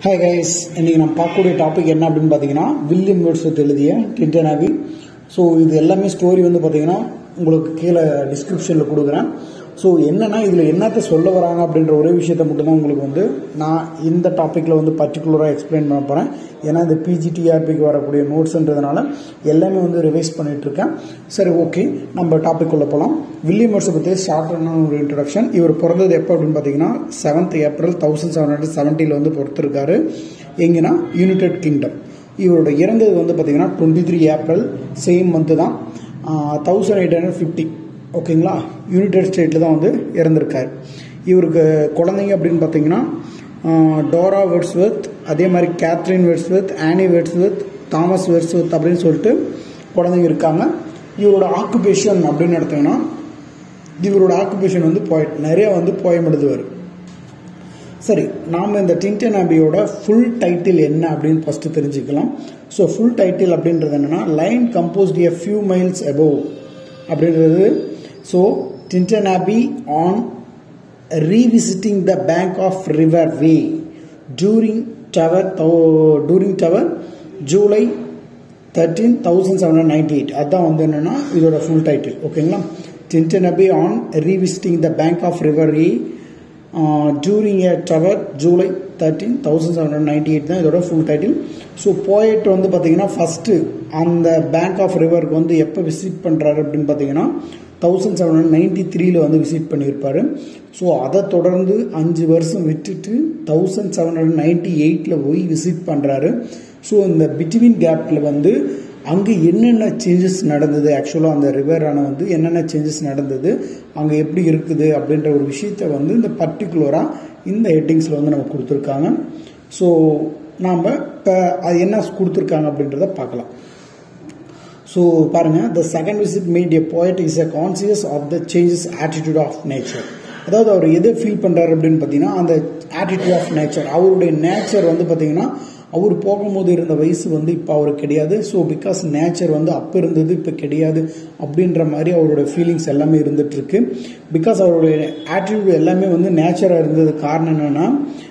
hi guys இன்னைக்கு நம்ம பார்க்கக்கூடிய டாபிக் என்ன அப்படின்னு பார்த்தீங்கன்னா வில்லியம் வேர்ட்ஸ்வர்த் எழுதிய டின்டன் ஆபி ஸோ இது எல்லாமே ஸ்டோரி வந்து பார்த்தீங்கன்னா உங்களுக்கு கீழே டிஸ்கிரிப்ஷனில் கொடுக்குறேன் ஸோ என்னன்னா இதில் என்னத்தை சொல்ல வராங்க அப்படின்ற ஒரே விஷயத்த மட்டும்தான் உங்களுக்கு வந்து நான் இந்த டாப்பிக்கில் வந்து பர்டிகுலராக எக்ஸ்பிளைன் பண்ண போகிறேன் ஏன்னா இந்த பிஜிடிஆர்பிக்கு வரக்கூடிய நோட்ஸ்ன்றதுனால எல்லாமே வந்து ரிவைஸ் பண்ணிட்டு இருக்கேன் சரி ஓகே நம்ம டாபிக் உள்ள போகலாம் வில்லியம் வேர்ட்ஸை பற்றி ஷார்ட்டான ஒரு இன்ட்ரடக்ஷன் இவர் பிறந்தது எப்போ அப்படின்னு பார்த்தீங்கன்னா seventh April thousand seven hundred செவன்ட்டியில் வந்து பொறுத்திருக்காரு எங்கன்னா யுனைடெட் கிங்டம் இவரோட இறந்தது வந்து பார்த்தீங்கன்னா twenty three April same month தான் தௌசண்ட் எயிட் ஹண்ட்ரட் ஃபிஃப்டி ஓகேங்களா யுனைடெட் ஸ்டேட்டில் தான் வந்து இறந்துருக்காரு இவருக்கு குழந்தைங்க அப்படின்னு பார்த்தீங்கன்னா டோரா வெட்ஸ்வர்த் அதே மாதிரி கேத்ரின் வெட்ஸ்வர்த் ஆனி வெட்ஸ்வர்த் தாமஸ் வெட்ஸ்வர்த் அப்படின்னு சொல்லிட்டு குழந்தைங்க இருக்காங்க இவரோட ஆக்குபேஷன் அப்படின்னு எடுத்தீங்கன்னா இவரோட ஆக்குபேஷன் வந்து போய் நிறைய வந்து போயம் எழுதுவார் சரி நாம் இந்த டின்டன் ஆபியோட ஃபுல் டைட்டில் என்ன அப்படின்னு ஃபஸ்ட்டு தெரிஞ்சுக்கலாம் ஸோ ஃபுல் டைட்டில் அப்படின்றது என்னென்னா line composed a few miles above அப்படின்றது so Tintern Abbey on revisiting the bank of river Wye during tour during tour July thirteen thousand seven hundred ninety eight அதுதான் வந்து என்னென்னா இதோட full title ஓகேங்களா Tintern Abbey on revisiting the bank of river Wye during a tour July thirteen thousand seven hundred ninety eight தான் இதோட full title so poet வந்து பார்த்தீங்கன்னா first அந்த பேங்க் ஆஃப் ரிவருக்கு வந்து எப்போ விசிட் பண்ணுறாரு அப்படின்னு பார்த்தீங்கன்னா தௌசண்ட் செவன் ஹண்ட்ரட் நைன்டி த்ரீல வந்து விசிட் பண்ணியிருப்பார் ஸோ அதை தொடர்ந்து அஞ்சு வருஷம் விட்டுட்டு தௌசண்ட் செவன் ஹண்ட்ரட் நைன்டி எயிட்டில் போய் விசிட் பண்ணுறாரு ஸோ இந்த பிட்வீன் கேப்பில் வந்து அங்கே என்னென்ன சேஞ்சஸ் நடந்தது ஆக்சுவலாக அந்த ரிவரான வந்து என்னென்ன சேஞ்சஸ் நடந்தது அங்கே எப்படி இருக்குது அப்படின்ற ஒரு விஷயத்த வந்து இந்த பர்டிகுலராக இந்த ஹெட்டிங்ஸில் வந்து நம்ம கொடுத்துருக்காங்க ஸோ நாம் இப்போ அது என்ன கொடுத்துருக்காங்க அப்படின்றத பார்க்கலாம் ஸோ பாருங்கள் the second visit made a poet is a conscious of the changes attitude of nature அதாவது அவர் எதை ஃபீல் பண்ணுறாரு அப்படின்னு பார்த்தீங்கன்னா அந்த ஆட்டிடியூட் ஆஃப் நேச்சர் அவருடைய நேச்சர் வந்து பார்த்தீங்கன்னா அவர் போகும்போது இருந்த வயசு வந்து இப்போ அவருக்கு கிடையாது ஸோ பிகாஸ் நேச்சர் வந்து அப்போ இருந்தது இப்போ கிடையாது அப்படின்ற மாதிரி அவரோட ஃபீலிங்ஸ் எல்லாமே இருந்துட்டு இருக்கு பிகாஸ் அவருடைய ஆட்டிடியூட் எல்லாமே வந்து நேச்சராக இருந்தது காரணம் என்னென்னா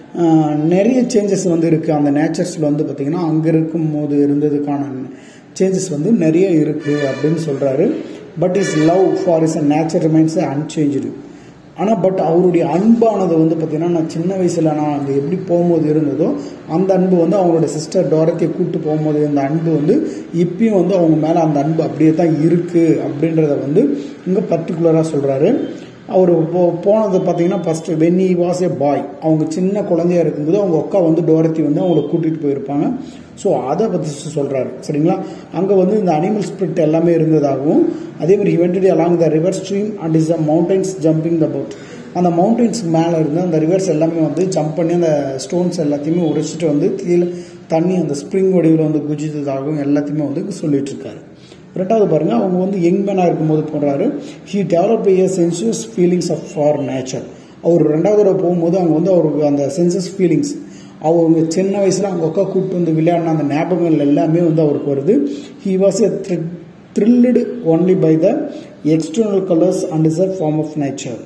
நிறைய சேஞ்சஸ் வந்து இருக்குது அந்த நேச்சர்ஸில் வந்து பார்த்திங்கன்னா அங்கே இருக்கும் போது இருந்ததுக்கான சேஞ்சஸ் வந்து நிறைய இருக்குது அப்படின்னு சொல்கிறாரு but is love for is a nature remains unchanged ஆனால் பட் அவருடைய அன்பானது வந்து பார்த்திங்கன்னா நான் சின்ன வயசில் நான் அங்கே எப்படி போகும்போது இருந்ததோ அந்த அன்பு வந்து அவங்களோட சிஸ்டர் டோரத்தியை கூப்பிட்டு போகும்போது இந்த அன்பு வந்து இப்பயும் வந்து அவங்க மேலே அந்த அன்பு அப்படியே தான் இருக்குது அப்படின்றத வந்து இங்கே பர்டிகுலராக சொல்கிறாரு அவர் போ போனது பார்த்தீங்கன்னா first when he was a boy அவங்க சின்ன குழந்தையா இருக்கும்போது அவங்க அக்கா வந்து டோரத்தி வந்து அவங்கள கூட்டிகிட்டு போயிருப்பாங்க ஸோ அதை பற்றி சொல்கிறாரு சரிங்களா அங்கே வந்து இந்த அனிமல் ஸ்பிரிட் எல்லாமே இருந்ததாகவும் அதே மாதிரி evidently along the river stream and is the mountains jumping the boat அந்த மவுண்டைன்ஸ் மேலே இருந்து அந்த ரிவர்ஸ் எல்லாமே வந்து ஜம்ப் பண்ணி அந்த ஸ்டோன்ஸ் எல்லாத்தையுமே உடைச்சிட்டு வந்து கீழே தண்ணி அந்த ஸ்ப்ரிங் வடிவில் வந்து குஜித்ததாகவும் எல்லாத்தையுமே வந்து சொல்லிட்டு இருக்காரு ரெண்டாவது பாருங்க அவங்க வந்து யங் மேனாக இருக்கும்போது போடுறாரு he develop A சென்சியஸ் feelings of for nature அவர் ரெண்டாவது தடவை போகும்போது அவங்க வந்து அவருக்கு அந்த சென்சஸ் ஃபீலிங்ஸ் அவங்க சின்ன வயசில் அவங்க அக்கா கூப்பிட்டு வந்து விளையாடின அந்த ஞாபகங்கள் எல்லாமே வந்து அவருக்கு வருது he was a thrilled only by the external colours and is a form of nature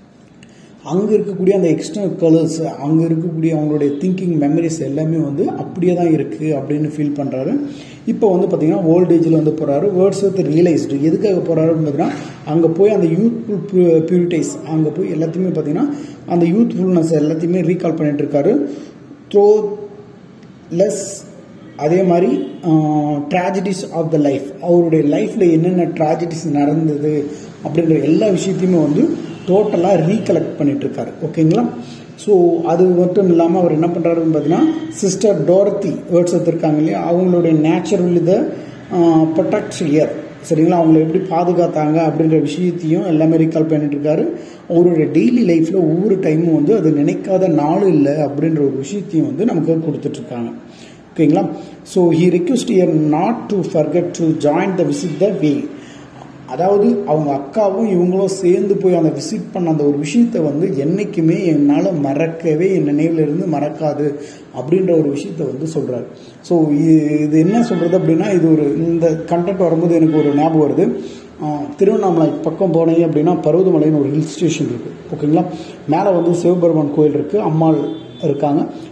அங்கே இருக்கக்கூடிய அந்த எக்ஸ்டர்னல் கலர்ஸ் அங்கே இருக்கக்கூடிய அவங்களுடைய திங்கிங் மெமரிஸ் எல்லாமே வந்து அப்படியே தான் இருக்குது அப்படின்னு ஃபீல் பண்ணுறாரு இப்போ வந்து பார்த்தீங்கன்னா ஓல்ட் ஏஜில் வந்து போகிறாரு வேர்ட்ஸ் வித் ரியலைஸ்டு எதுக்காக போகிறாருன்னு பார்த்தீங்கன்னா அங்கே போய் அந்த யூத்ஃபுல் பியூரிட்டைஸ் அங்கே போய் எல்லாத்தையுமே பார்த்தீங்கன்னா அந்த யூத்ஃபுல்னஸ் எல்லாத்தையுமே ரீகால் பண்ணிட்டு இருக்காரு த்ரோ லெஸ் அதே மாதிரி ட்ராஜடிஸ் ஆஃப் த லைஃப் அவருடைய லைஃப்பில் என்னென்ன ட்ராஜடிஸ் நடந்தது அப்படின்ற எல்லா விஷயத்தையுமே வந்து டோட்டலாக ரீகலெக்ட் பண்ணிட்டு இருக்காரு ஓகேங்களா ஸோ அது மட்டும் இல்லாமல் அவர் என்ன பண்ணுறாருன்னு பார்த்தீங்கன்னா சிஸ்டர் டோரத்தி வேர்ட்ஸ் எடுத்திருக்காங்க இல்லையா அவங்களுடைய நேச்சுரல் இதை ப்ரொடெக்ட் இயர் சரிங்களா அவங்கள எப்படி பாதுகாத்தாங்க அப்படின்ற விஷயத்தையும் எல்லாமே ரீகால் பண்ணிட்டு இருக்காரு அவருடைய டெய்லி லைஃப்பில் ஒவ்வொரு டைமும் வந்து அது நினைக்காத நாள் இல்லை அப்படின்ற ஒரு விஷயத்தையும் வந்து நமக்கு கொடுத்துட்ருக்காங்க ஓகேங்களா so he request year not to forget to join the visit the way அதாவது அவங்க அக்காவும் இவங்களும் சேர்ந்து போய் அந்த விசிட் பண்ண அந்த ஒரு விஷயத்த வந்து என்றைக்குமே என்னால் மறக்கவே என் நினைவில் இருந்து மறக்காது அப்படின்ற ஒரு விஷயத்த வந்து சொல்கிறாரு ஸோ இது என்ன சொல்கிறது அப்படின்னா இது ஒரு இந்த கண்டென்ட் வரும்போது எனக்கு ஒரு ஞாபகம் வருது திருவண்ணாமலை பக்கம் போனீங்க அப்படின்னா பருவதமலைன்னு ஒரு ஹில் ஸ்டேஷன் இருக்குது ஓகேங்களா மேலே வந்து சிவபெருமான் கோயில் இருக்குது அம்மாள் இருக்காங்க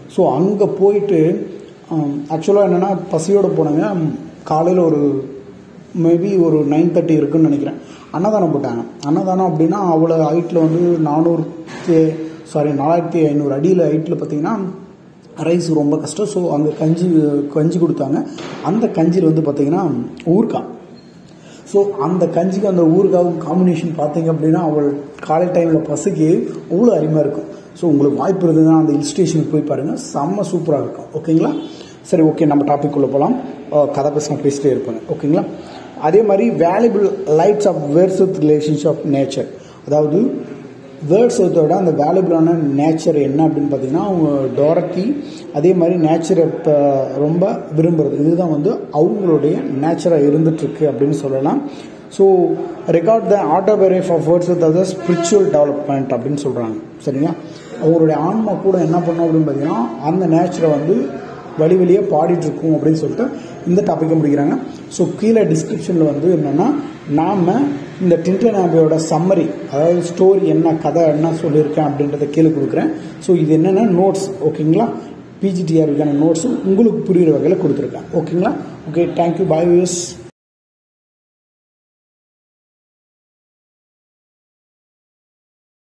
ஸோ அங்கே போயிட்டு ஆக்சுவலாக என்னென்னா பசியோடு போனாங்க காலையில் ஒரு மேபி ஒரு நைன் தேர்ட்டி இருக்குன்னு நினைக்கிறேன் அன்னதானம் போட்டாங்க அன்னதானம் அப்படின்னா அவ்வளோ ஹைட்டில் வந்து நானூறு சாரி நாலாயிரத்தி ஐநூறு அடியில் ஹைட்டில் பார்த்தீங்கன்னா ரைஸ் ரொம்ப கஷ்டம் ஸோ அங்கே கஞ்சி கஞ்சி கொடுத்தாங்க அந்த கஞ்சியில் வந்து பார்த்தீங்கன்னா ஊறுகாய் ஸோ அந்த கஞ்சிக்கு அந்த ஊறுகாவும் காம்பினேஷன் பார்த்தீங்க அப்படின்னா அவள் காலை டைமில் பசிக்கு அவ்வளோ அருமையாக இருக்கும் ஸோ உங்களுக்கு வாய்ப்பு இருந்ததுன்னா அந்த ஹில் ஸ்டேஷனுக்கு போய் பாருங்கள் செம்ம சூப்பராக இருக்கும் ஓகேங்களா சரி ஓகே நம்ம டாபிக் உள்ள போகலாம் கதை பேச பேசிட்டே இருப்பாங்க ஓகேங்களா அதே மாதிரி valuable lights of verse with relationship of nature அதாவது வேர்ட்ஸ் விட அந்த வேல்யூபிளான நேச்சர் என்ன அப்படின்னு பார்த்தீங்கன்னா அவங்க டோரத்தி அதே மாதிரி நேச்சரை இப்போ ரொம்ப விரும்புறது இதுதான் வந்து அவங்களுடைய நேச்சராக இருந்துகிட்ருக்கு அப்படின்னு சொல்லலாம் so record the autobiography of words with other spiritual development அப்படின்னு சொல்கிறாங்க சரிங்களா அவங்களுடைய ஆன்மா கூட என்ன பண்ணும் அப்படின்னு பார்த்தீங்கன்னா அந்த நேச்சரை வந்து வழி வழியாக பாடிட்டுருக்கும் அப்படின்னு சொல்லிட்டு இந்த டாப்பிக்கை முடிக்கிறாங்க ஸோ கீழே டிஸ்கிரிப்ஷனில் வந்து என்னென்னா நாம் இந்த டின்டன் ஆபியோட சம்மரி அதாவது ஸ்டோரி என்ன கதை என்ன சொல்லியிருக்கேன் அப்படின்றத கீழே கொடுக்குறேன் ஸோ இது என்னென்னா நோட்ஸ் ஓகேங்களா பிஜிடிஆருக்கான நோட்ஸும் உங்களுக்கு புரிகிற வகையில் கொடுத்துருக்கேன் ஓகேங்களா ஓகே தேங்க்யூ பாய் வியூஸ்